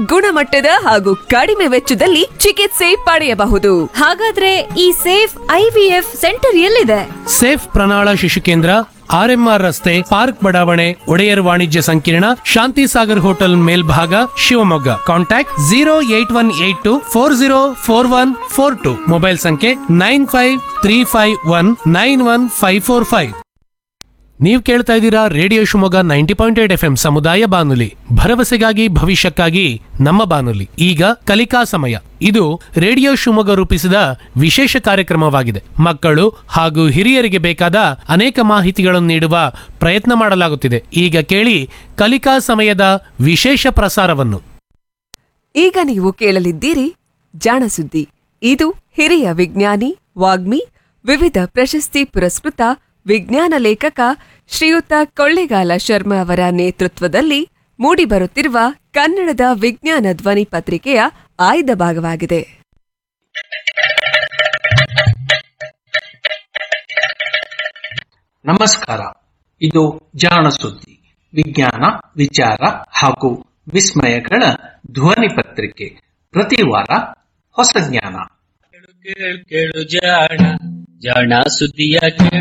ಗುಣಮಟ್ಟದ ಹಾಗೂ ಕಡಿಮೆ ವೆಚ್ಚದಲ್ಲಿ ಚಿಕಿತ್ಸೆ ಪಡೆಯಬಹುದು ಹಾಗಾದ್ರೆ ಈ ಸೇಫ್ ಐವಿಎಫ್ ಸೆಂಟರ್ ಎಲ್ಲಿದೆ ಸೇಫ್ ಪ್ರಣಾಳ ಶಿಶು ಕೇಂದ್ರ ಆರ್ಎಂಆರ್ ರಸ್ತೆ ಪಾರ್ಕ್ ಬಡಾವಣೆ ಒಡೆಯರ್ ವಾಣಿಜ್ಯ ಸಂಕೀರ್ಣ ಶಾಂತಿ ಸಾಗರ್ ಹೋಟೆಲ್ ಮೇಲ್ಭಾಗ Shivamogga contact zero eight one eight two four zero four one four two mobile ಸಂಖ್ಯೆ nine five three five one nine one five four five ನೀವು ಕೇಳ್ತಾ ಇದ್ದೀರಾ radio Shivamogga ninety point eight F M ಸಮುದಾಯ ಬಾನುಲಿ ಭರವಸೆಗಾಗಿ ಭವಿಷ್ಯಕ್ಕಾಗಿ ನಮ್ಮ ಬಾನುಲಿ ಈಗ ಕಲಿಕಾ ಸಮಯ ಇದು ರೇಡಿಯೋ ಶಿವಮೊಗ್ಗ ರೂಪಿಸಿದ ವಿಶೇಷ ಕಾರ್ಯಕ್ರಮವಾಗಿದೆ ಮಕ್ಕಳು ಹಾಗೂ ಹಿರಿಯರಿಗೆ ಬೇಕಾದ ಅನೇಕ ಮಾಹಿತಿಗಳನ್ನು ನೀಡುವ ಪ್ರಯತ್ನ ಮಾಡಲಾಗುತ್ತಿದೆ ಈಗ ಕೇಳಿ ಕಲಿಕಾ ಸಮಯದ ವಿಶೇಷ ಪ್ರಸಾರವನ್ನು ಈಗ ನೀವು ಕೇಳಲಿದ್ದೀರಿ ಜಾಣಸುದ್ದಿ ಇದು ಹಿರಿಯ ವಿಜ್ಞಾನಿ ವಾಗ್ಮಿ ವಿವಿಧ ಪ್ರಶಸ್ತಿ ಪುರಸ್ಕೃತ ವಿಜ್ಞಾನ ಲೇಖಕ ಶ್ರೀಯುತ ಕೊಳ್ಳೆಗಾಲ ಶರ್ಮಾ ಅವರ ನೇತೃತ್ವದಲ್ಲಿ ಮೂಡಿಬರುತ್ತಿರುವ ಕನ್ನಡದ ವಿಜ್ಞಾನ ಧ್ವನಿ ಪತ್ರಿಕೆಯ ಆಯ್ದ ಭಾಗವಾಗಿದೆ ನಮಸ್ಕಾರ ಇದು ಜಾಣ ಸುದ್ದಿ ವಿಜ್ಞಾನ ವಿಚಾರ ಹಾಗೂ ವಿಸ್ಮಯಗಳ ಧ್ವನಿ ಪತ್ರಿಕೆ ಪ್ರತಿ ವಾರ ಹೊಸ ಜ್ಞಾನ ಕೇಳು ಕೇಳು ಕೇಳು ಜಾಣ ಜಾಣ ಸುದ್ದಿಯ ಕೇಳು